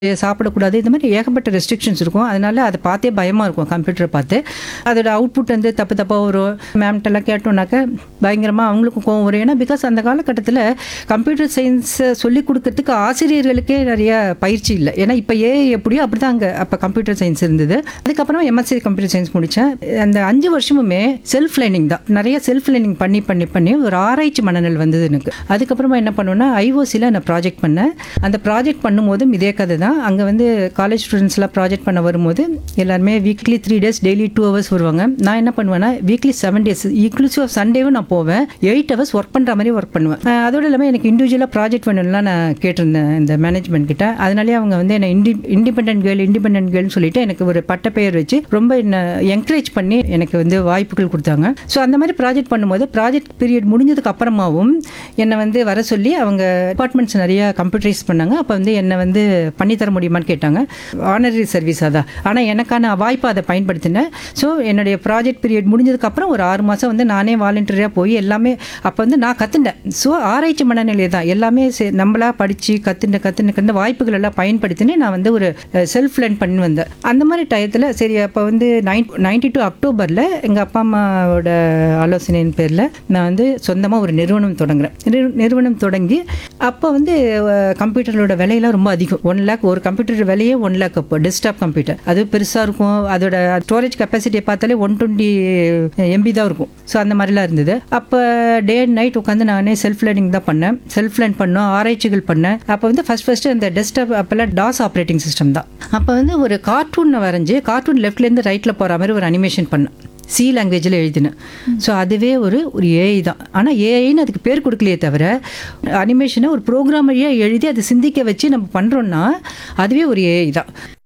சாப்பிடக்கூடாது இந்த மாதிரி ஏகப்பட்ட ரெஸ்ட்ரிக்ஷன்ஸ் இருக்கும் அதனால அதை பார்த்தே பயமாக இருக்கும் கம்ப்யூட்டரை பார்த்து அதோட அவுட்புட் வந்து தப்பு தப்பாக வரும் மேம்கிட்டலாம் கேட்டோம்னாக்க பயங்கரமாக அவங்களுக்கும் கோவம் வரும் ஏன்னா பிகாஸ் அந்த காலகட்டத்தில் கம்ப்யூட்டர் சயின்ஸை சொல்லிக் கொடுக்கறதுக்கு ஆசிரியர்களுக்கே நிறைய பயிற்சி இல்லை ஏன்னா இப்போ ஏ எப்படியோ அப்படி தான் அங்கே அப்போ கம்ப்யூட்டர் சயின்ஸ் இருந்தது அதுக்கப்புறம் எம்எஸ்சி கம்ப்யூட்டர் சயின்ஸ் முடித்தேன் அந்த அஞ்சு வருஷமுமே செல்ஃப் லேர்னிங் தான் நிறைய செல்ஃப் லேர்னிங் பண்ணி பண்ணி பண்ணி ஒரு ஆராய்ச்சி மனநிலை வந்தது எனக்கு அதுக்கப்புறமா என்ன பண்ணுவேன்னா ஐஓசியில் நான் ப்ராஜெக்ட் பண்ணேன் அந்த ப்ராஜெக்ட் பண்ணும்போதும் இதே கதை தான் அங்கே வந்து காலேஜ் ஸ்டூடெண்ட்ஸ்லாம் ப்ராஜெக்ட் பண்ண வரும்போது எல்லாருமே weekly three days daily two hours வருவாங்க நான் என்ன பண்ணுவேன்னா weekly seven days inclusive of சண்டேவும் நான் போவேன் எயிட் ஹவர்ஸ் ஒர்க் பண்ணுற மாதிரி ஒர்க் பண்ணுவேன் அஹ் அதோடு இல்லாமல் எனக்கு இண்டிவிஜுவலாக ப்ராஜெக்ட் பண்ணணும்லாம் நான் கேட்டிருந்தேன் இந்த மேனேஜ்மெண்ட் கிட்ட அதனாலே அவங்க வந்து என்ன இண்டி இண்டிபெண்டன்ட் கேர்ள் இண்டிபெண்டன்ட் கேர்ள்னு சொல்லிட்டு எனக்கு ஒரு பட்ட பெயர் வச்சு ரொம்ப என்ன என்கரேஜ் பண்ணி எனக்கு வந்து வாய்ப்புகள் கொடுத்தாங்க ஸோ அந்த மாதிரி ப்ராஜெக்ட் பண்ணும்போது ப்ராஜெக்ட் பீரியட் முடிஞ்சதுக்கு அப்புறமாவும் என்னை வந்து வர சொல்லி அவங்க டிபார்ட்மெண்ட்ஸ் நிறைய கம்ப்யூட்டரைஸ் பண்ணாங்க அப்போ வந்து என்னை வந்து பண்ணித்தர முடியுமான்னு கேட்டாங்க ஆனரரி சர்வீஸ் அதான் ஆனால் எனக்கான வாய்ப்பை அதை பயன்படுத்தினேன் ஸோ என்னுடைய ப்ராஜெக்ட் பீரியட் முடிஞ்சதுக்கப்புறம் ஒரு ஆறு மாதம் வந்து நானே வாலண்டியராக போய் எல்லாமே அப்போ வந்து நான் கற்றுண்டேன் ஸோ ஆராய்ச்சி மனநிலை தான் எல்லாமே சே- நம்மளா படித்து கற்றுண்டு கற்றுண்டு கற்று வாய்ப்புகள் எல்லாம் பயன்படுத்தினே நான் வந்து ஒரு செல்ஃப் லேர்ன் பண்ணி வந்தேன் அந்த மாதிரி டயத்தில் சரி அப்போ வந்து நைன் நைன்டி டூ அக்டோபரில் எங்கள் அப்பா அம்மாவோட ஆலோசனையின் பேரில் நான் வந்து சொந்தமாக ஒரு நிறுவனம் தொடங்குறேன் நிறு- நிறுவனம் தொடங்கி அப்போ வந்து அஹ், கம்ப்யூட்டரோட விலையெல்லாம் ரொம்ப அதிகம் ஒன் லேக் ஒரு கம்ப்யூட்டர் விலையே ஒன் லேக் அப்போ டெஸ்க்டாப் கம்ப்யூட்டர் அது பெருசாக இருக்கும் அதோட ஸ்டோரேஜ் கெப்பாசிட்டியை பார்த்தாலே ஒன் டுவெண்ட்டி எம்பி தான் இருக்கும் ஸோ அந்த மாதிரிலாம் இருந்தது அப்போ டே அண்ட் நைட் உட்காந்து நானே செல்ஃப் லேர்னிங் தான் பண்ணேன் செல்ஃப் லேர்ன் பண்ணோம் ஆராய்ச்சிகள் பண்ணேன் அப்போ வந்து ஃபஸ்ட் ஃபஸ்ட்டு அந்த டெஸ்க்டாப் அப்போல்லாம் டாஸ் ஆப்ரேட்டிங் சிஸ்டம் தான் அப்போ வந்து ஒரு கார்ட்டூன் வரைஞ்சி கார்ட்டூன் லெஃப்ட்லேருந்து ரைட்டில் போகிற மாதிரி ஒரு அனிமேஷன் பண்ணேன் சி லாங்குவேஜில் எழுதினேன் ஸோ அதுவே ஒரு ஒரு ஏஐ தான் ஆனால் ஏஐன்னு அதுக்கு பேர் கொடுக்கலையே தவிர அனிமேஷனை ஒரு ப்ரோக்ராம் வழியாக எழுதி அதை சிந்திக்க வச்சு நம்ம பண்ணுறோன்னா அதுவே ஒரு ஏஐ தான்